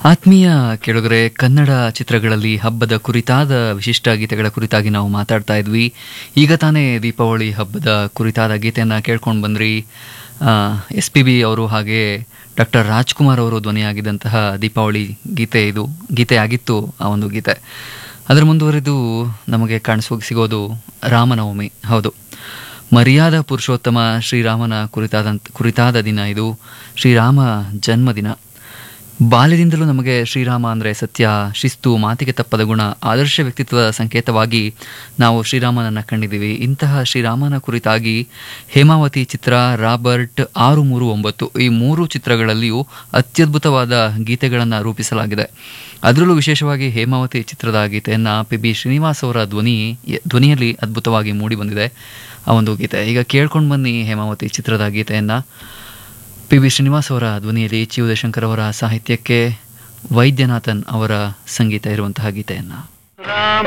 ಆತ್ಮೀಯ ಕೆಳಗರೆ ಕನ್ನಡ ಚಿತ್ರಗಳಲ್ಲಿ ಹಬ್ಬದ ಕುರಿತಾದ ವಿಶಿಷ್ಟ ಗೀತೆಗಳ ಕುರಿತಾಗಿ ನಾವು ಮಾತಾಡ್ತಾ ಇದ್ವಿ ಈಗ ತಾನೇ ದೀಪಾವಳಿ ಹಬ್ಬದ ಕುರಿತಾದ ಗೀತೆಯನ್ನು ಕೇಳ್ಕೊಂಡು ಬಂದ್ರಿ ಎಸ್ ಪಿ ಬಿ ಅವರು ಹಾಗೆ ಡಾಕ್ಟರ್ ರಾಜ್ಕುಮಾರ್ ಅವರು ಧ್ವನಿಯಾಗಿದ್ದಂತಹ ದೀಪಾವಳಿ ಗೀತೆ ಇದು ಗೀತೆ ಆಗಿತ್ತು ಆ ಒಂದು ಗೀತೆ ಅದರ ಮುಂದುವರೆದು ನಮಗೆ ಕಾಣಿಸೋ ಸಿಗೋದು ರಾಮನವಮಿ ಹೌದು ಮರ್ಯಾದ ಪುರುಷೋತ್ತಮ ಶ್ರೀರಾಮನ ಕುರಿತಾದಂತ ಕುರಿತಾದ ದಿನ ಇದು ಶ್ರೀರಾಮ ಜನ್ಮದಿನ ಬಾಲ್ಯದಿಂದಲೂ ನಮಗೆ ಶ್ರೀರಾಮ ಅಂದರೆ ಸತ್ಯ ಶಿಸ್ತು ಮಾತಿಗೆ ತಪ್ಪದ ಗುಣ ಆದರ್ಶ ವ್ಯಕ್ತಿತ್ವದ ಸಂಕೇತವಾಗಿ ನಾವು ಶ್ರೀರಾಮನನ್ನು ಕಂಡಿದ್ದೀವಿ ಇಂತಹ ಶ್ರೀರಾಮನ ಕುರಿತಾಗಿ ಹೇಮಾವತಿ ಚಿತ್ರ ರಾಬರ್ಟ್ ಆರು ಮೂರು ಒಂಬತ್ತು ಈ ಮೂರು ಚಿತ್ರಗಳಲ್ಲಿಯೂ ಅತ್ಯದ್ಭುತವಾದ ಗೀತೆಗಳನ್ನು ರೂಪಿಸಲಾಗಿದೆ ಅದರಲ್ಲೂ ವಿಶೇಷವಾಗಿ ಹೇಮಾವತಿ ಚಿತ್ರದ ಗೀತೆಯನ್ನು ಪಿ ಬಿ ಶ್ರೀನಿವಾಸ್ ಅವರ ಧ್ವನಿ ಧ್ವನಿಯಲ್ಲಿ ಅದ್ಭುತವಾಗಿ ಮೂಡಿ ಬಂದಿದೆ ಆ ಒಂದು ಗೀತೆ ಈಗ ಕೇಳ್ಕೊಂಡು ಬನ್ನಿ ಹೇಮಾವತಿ ಚಿತ್ರದ ಗೀತೆಯನ್ನು ಪಿ ವಿ ಶ್ರೀನಿವಾಸ್ ಅವರ ಧ್ವನಿಯಲ್ಲಿ ಚಿ ಉದಯಶಂಕರ್ ಅವರ ಸಾಹಿತ್ಯಕ್ಕೆ ವೈದ್ಯನಾಥನ್ ಅವರ ಸಂಗೀತ ಇರುವಂತಹ ಗೀತೆಯನ್ನು